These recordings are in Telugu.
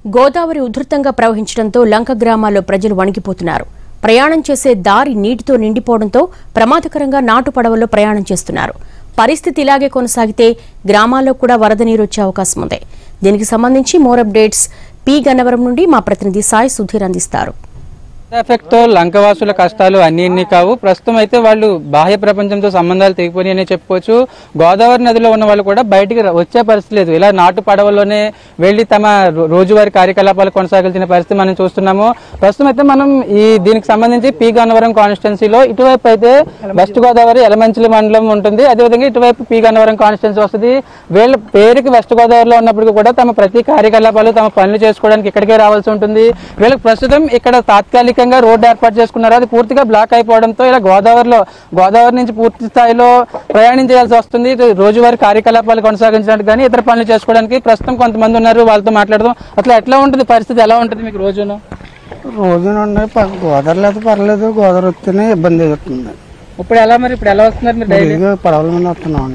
గోదావరి ఉధృతంగా ప్రవహించడంతో లంక గ్రామాల్లో ప్రజలు వణికిపోతున్నారు ప్రయాణం చేసే దారి నీటితో నిండిపోవడంతో ప్రమాదకరంగా నాటు పడవల్లో ప్రయాణం చేస్తున్నారు పరిస్థితి ఇలాగే కొనసాగితే గ్రామాల్లో కూడా వరద నీరు వచ్చే అవకాశం ఉంది దీనికి సంబంధించి మోర్ అప్డేట్స్ పి గన్నవరం నుండి మా ప్రతినిధి సాయి సుధీర్ అందిస్తారు ఎఫెక్ట్ తో లంకవాసుల కష్టాలు అన్ని ఇన్ని కావు ప్రస్తుతం అయితే వాళ్ళు బాహ్య ప్రపంచంతో సంబంధాలు తెగిపోయినాయని చెప్పుకోవచ్చు గోదావరి నదిలో ఉన్న వాళ్ళు కూడా బయటికి ర- వచ్చే పరిస్థితి లేదు ఇలా నాటు పడవలోనే వెళ్లి తమ రో- రోజువారీ కార్యకలాపాలు కొనసాగాల్సిన పరిస్థితి మనం చూస్తున్నాము ప్రస్తుతం అయితే మనం ఈ దీనికి సంబంధించి పి గన్నవరం కాన్స్టిట్యున్సీలో ఇటువైపు అయితే వెస్ట్ గోదావరి ఎలమంచిలి మండలం ఉంటుంది అదేవిధంగా ఇటువైపు పి గన్నవరం కాన్స్టిట్యున్సీ వస్తుంది వీళ్ళ పేరుకి వెస్ట్ గోదావరిలో ఉన్నప్పటికీ కూడా తమ ప్రతి కార్యకలాపాలు తమ పనులు చేసుకోవడానికి ఇక్కడికే రావాల్సి ఉంటుంది వీళ్ళకి ప్రస్తుతం ఇక్కడ తాత్కాలికంగా రోడ్డు ఏర్పాటు చేసుకున్నారు అది పూర్తిగా బ్లాక్ అయిపోవడంతో ఇలా గోదావరిలో గోదావరి నుంచి పూర్తి స్థాయిలో ప్రయాణం చేయాల్సి వస్తుంది ఇది రోజువారీ కార్యకలాపాలు కొనసాగించడానికి కానీ ఇతర పనులు చేసుకోవడానికి ప్రస్తుతం కొంతమంది ఉన్నారు వాళ్ళతో మాట్లాడదాం అసలు ఎట్లా ఉంటుంది పరిస్థితి ఎలా ఉంటుంది మీకు రోజును రోజు నుండి ప- గోదావరి లేదు పర్లేదు గోదావరి వస్తేనే ఇబ్బంది అవుతుంది ఇప్పుడు ఎలా మరి ఇప్పుడు ఎలా వస్తున్నారు మీరు డైలీ ఇదిగో పడవల మీద వస్తున్నాం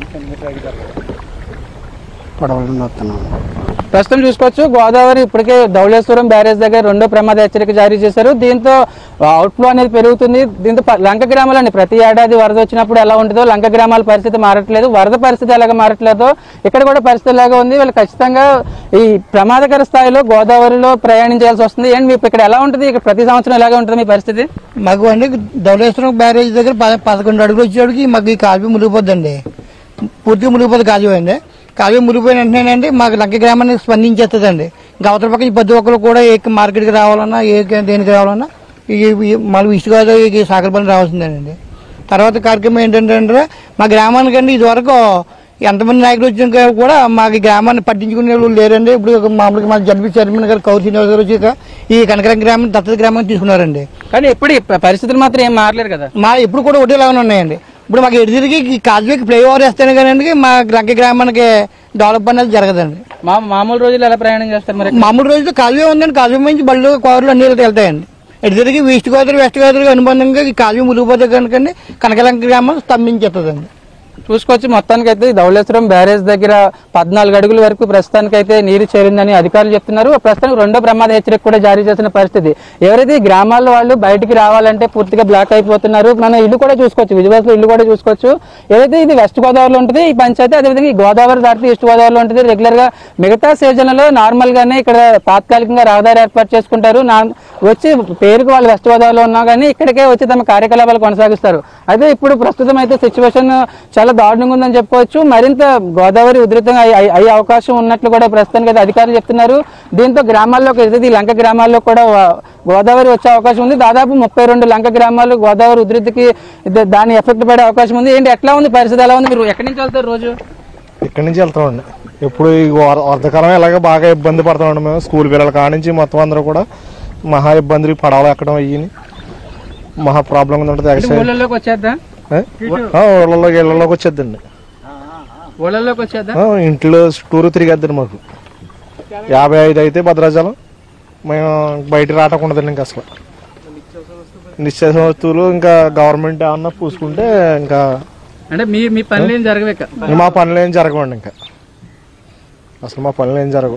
పడవల మీద వస్తున్నాం ప్రస్తుతం చూసుకోవచ్చు గోదావరి ఇప్పటికే ధవళేశ్వరం బ్యారేజ్ దగ్గర రెండో ప్రమాద హెచ్చరిక జారీ చేశారు దీంతో అవుట్ఫ్లో అనేది పెరుగుతుంది దీంతో ప- లంక గ్రామాలండి ప్రతి ఏడాది వరద వచ్చినప్పుడు ఎలా ఉంటుందో లంక గ్రామాల పరిస్థితి మారట్లేదు వరద పరిస్థితి ఎలాగ మారట్లేదో ఇక్కడ కూడా పరిస్థితి ఎలాగ ఉంది వీళ్ళు ఖచ్చితంగా ఈ ప్రమాదకర స్థాయిలో గోదావరిలో ప్రయాణించాల్సి వస్తుంది ఏంటి మీకు ఇక్కడ ఎలా ఉంటుంది ఇక్కడ ప్రతి సంవత్సరం ఎలాగ ఉంటుంది మీ పరిస్థితి మాకు అండి ధవళేశ్వరం బ్యారేజ్ దగ్గర ప- పదకొండు అడుగులు వచ్చేటికి మాకు ఈ కాలువ మునిగిపోద్దండి పూర్తిగా మునిగిపోద్ది కాలువ అండి కాలువ మునిగిపోయిన వెంటనేనండి మాకు లంక గ్రామానికి స్పందించేస్తుందండి ఇంకా అవతల పక్క ఈ ప్రతి ఒక్కరు కూడా ఏ మార్కెట్కి రావాలన్నా ఏ దేనికి రావాలన్నా ఈ ఈ- మళ్ళీ ఈస్ట్ గోదావరికి సాగరపల్లి రావాల్సిందేనండి తర్వాత కార్యక్రమం ఏంటంటే మా గ్రామానికి అండి ఇదివరకు ఎంతమంది నాయకులు వచ్చినా కూడా మాకు ఈ గ్రామాన్ని పట్టించుకునే వాళ్ళు లేరండి ఇప్పుడు ఒక మామూలుగా మా జడ్పీ చైర్మన్ గారు కౌర్ శ్రీనివాస్ గారు వచ్చాక ఈ కనకరం గ్రామం దత్తత గ్రామాన్ని తీసుకున్నారండి కానీ ఇప్పుడు ఈ ప- పరిస్థితులు మాత్రం ఏం మారలేరు కదా మా ఇప్పుడు కూడా ఒకటేలాగానే ఉన్నాయండి ఇప్పుడు మాకు ఎటు తిరిగి ఈ కాజువేకి ఫ్లై ఓవర్ వేస్తేనే కానీ మా లంక గ్రామానికి డెవలప్ అనేది జరగదండి మా మామూలు రోజులు ఎలా ప్రయాణం చేస్తారు మరి మామూలు రోజుల్లో కాలువే ఉందండి కాలువ నుంచి బళ్ళు కోరలు అన్ని వెళ్తాయండి ఎటు తిరిగి ఈస్ట్ గోదావరి వెస్ట్ గోదావరి అనుబంధంగా ఈ కాలువ మునిగిపోతే కనుకండి కనకలంక గ్రామం స్తంభించేస్తుందండి చూసుకోవచ్చు మొత్తానికి అయితే ధవళేశ్వరం బ్యారేజ్ దగ్గర పద్నాలుగు అడుగుల వరకు ప్రస్తుతానికి అయితే నీరు చేరిందని అధికారులు చెప్తున్నారు ప్రస్తుతం రెండో ప్రమాద హెచ్చరిక కూడా జారీ చేసిన పరిస్థితి ఎవరైతే ఈ గ్రామాల్లో వాళ్ళు బయటికి రావాలంటే పూర్తిగా బ్లాక్ అయిపోతున్నారు మనం ఇల్లు కూడా చూసుకోవచ్చు విజయవాడ ఇల్లు కూడా చూసుకోవచ్చు ఏదైతే ఇది వెస్ట్ గోదావరిలో ఉంటుంది ఈ పంచాయతీ అదేవిధంగా ఈ గోదావరి దాటితే ఈస్ట్ గోదావరిలో ఉంటుంది రెగ్యులర్ గా మిగతా సీజన్లలో నార్మల్ గానే ఇక్కడ తాత్కాలికంగా రహదారి ఏర్పాటు చేసుకుంటారు నా వచ్చి పేరుకు వాళ్ళు వెస్ట్ గోదావరిలో ఉన్నా కానీ ఇక్కడికే వచ్చి తమ కార్యకలాపాలు కొనసాగిస్తారు అదే ఇప్పుడు ప్రస్తుతం అయితే సిచ్యువేషన్ చాలా దారుణంగా ఉందని చెప్పుకోవచ్చు మరింత గోదావరి ఉధృతంగా అయ్యే- అయ్యే అయ్యే అవకాశం ఉన్నట్లు కూడా ప్రస్తుతానికి అయితే అధికారులు చెప్తున్నారు దీంతో గ్రామాల్లోకి ఏదైతే ఈ లంక గ్రామాల్లో కూడా వా- గోదావరి వచ్చే అవకాశం ఉంది దాదాపు ముప్పై రెండు లంక గ్రామాలు గోదావరి ఉధృతికి ద- దాని ఎఫెక్ట్ పడే అవకాశం ఉంది ఏంటి ఎట్లా ఉంది పరిస్థితి ఎలా ఉంది మీరు ఎక్కడి నుంచి వెళ్తారు రోజు ఇక్కడి నుంచి వెళ్తామండి ఇప్పుడు ఈ వర- వర్షాకాలం ఎలాగ బాగా ఇబ్బంది పడుతున్నాం మేము స్కూల్ పిల్లల కాడ నుంచి మొత్తం అందరూ కూడా మహా ఇబ్బందులు పడవలు ఎక్కడం అయ్యి మహా ప్రాబ్లం ఉంటుంది యాక్సిడెంట్ ఊళ్ళలోకి వచ్చేద్దా ఊళ్ళలోకి ఇళ్ళలోకి వచ్చేద్దండి ఊళ్ళలోకి వచ్చేద్దా ఆ, ఇంట్లో టూరు తిరిగేద్దండి మాకు యాభై ఐదు అయితే భద్రాచలం మేము బయట రాటకుండదండి ఇంకా అసలు నిత్యావసర వస్తువులు ఇంకా గవర్నమెంట్ ఏమన్నా పూసుకుంటే ఇంకా అంటే మీ మీ పనులు ఏం జరగవేక మా పనులు ఏం జరగవండి ఇంకా అసలు మా పనులు ఏం జరగవు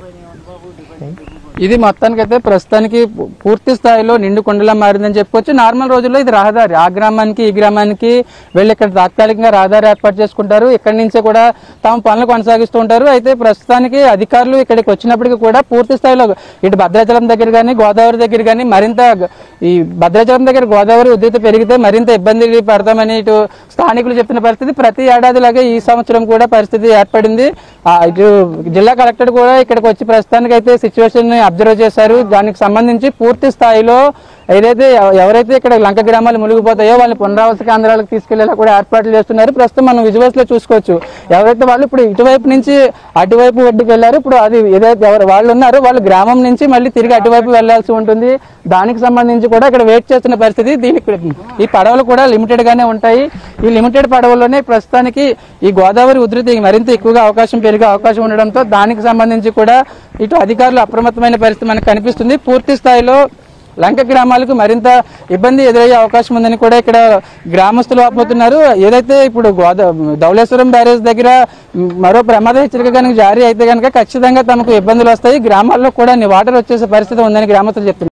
ఇది మొత్తానికైతే ప్రస్తుతానికి పూ- పూర్తి స్థాయిలో నిండు కొండలా మారిందని చెప్పుకోవచ్చు నార్మల్ రోజుల్లో ఇది రహదారి ఆ గ్రామానికి ఈ గ్రామానికి వెళ్ళి ఇక్కడ తాత్కాలికంగా రహదారి ఏర్పాటు చేసుకుంటారు ఇక్కడి నుంచే కూడా తమ పనులు కొనసాగిస్తూ ఉంటారు అయితే ప్రస్తుతానికి అధికారులు ఇక్కడికి వచ్చినప్పటికీ కూడా పూర్తి స్థాయిలో ఇటు భద్రాచలం దగ్గర కానీ గోదావరి దగ్గర కానీ మరింత గ- ఈ భద్రాచలం దగ్గర గోదావరి ఉధృతి పెరిగితే మరింత ఇబ్బంది పడతామని ఇటు స్థానికులు చెప్తున్న పరిస్థితి ప్రతి ఏడాదిలాగే ఈ సంవత్సరం కూడా పరిస్థితి ఏర్పడింది ఆ, ఇటు జిల్లా కలెక్టర్ కూడా ఇక్కడికి వచ్చి ప్రస్తుతానికి అయితే సిచ్యువేషన్ ని అబ్జర్వ్ చేశారు దానికి సంబంధించి పూర్తి స్థాయిలో ఏదైతే ఎవ- ఎవరైతే ఇక్కడ లంక గ్రామాలు మునిగిపోతాయో వాళ్ళని పునరావాస కేంద్రాలకు తీసుకెళ్లేలా కూడా ఏర్పాట్లు చేస్తున్నారు ప్రస్తుతం మనం విజువల్స్ లో చూసుకోవచ్చు ఎవరైతే వాళ్ళు ఇప్పుడు ఇటువైపు నుంచి అటువైపు ఒడ్డుకు వెళ్ళారు ఇప్పుడు అది ఏదైతే ఎవరు వాళ్ళు ఉన్నారో వాళ్ళు గ్రామం నుంచి మళ్ళీ తిరిగి అటువైపు వెళ్లాల్సి ఉంటుంది దానికి సంబంధించి కూడా ఇక్కడ వెయిట్ చేస్తున్న పరిస్థితి దీనికి ఈ పడవలు కూడా లిమిటెడ్ గానే ఉంటాయి ఈ లిమిటెడ్ పడవల్లోనే ప్రస్తుతానికి ఈ గోదావరి ఉధృతి మరింత ఎక్కువగా అవకాశం పెరిగే అవకాశం ఉండడంతో దానికి సంబంధించి కూడా ఇటు అధికారులు అప్రమత్తమైన పరిస్థితి మనకు కనిపిస్తుంది పూర్తి స్థాయిలో లంక గ్రామాలకు మరింత ఇబ్బంది ఎదురయ్యే అవకాశం ఉందని కూడా ఇక్కడ గ్రామస్తులు వాపోతున్నారు ఏదైతే ఇప్పుడు గోదా ధవళేశ్వరం బ్యారేజ్ దగ్గర మ్, మరో ప్రమాద హెచ్చరిక కనుక జారీ అయితే కనుక ఖచ్చితంగా తమకు ఇబ్బందులు వస్తాయి గ్రామాల్లో కూడా ని- వాటర్ వచ్చేసే పరిస్థితి ఉందని గ్రామస్తులు చెప్తున్నారు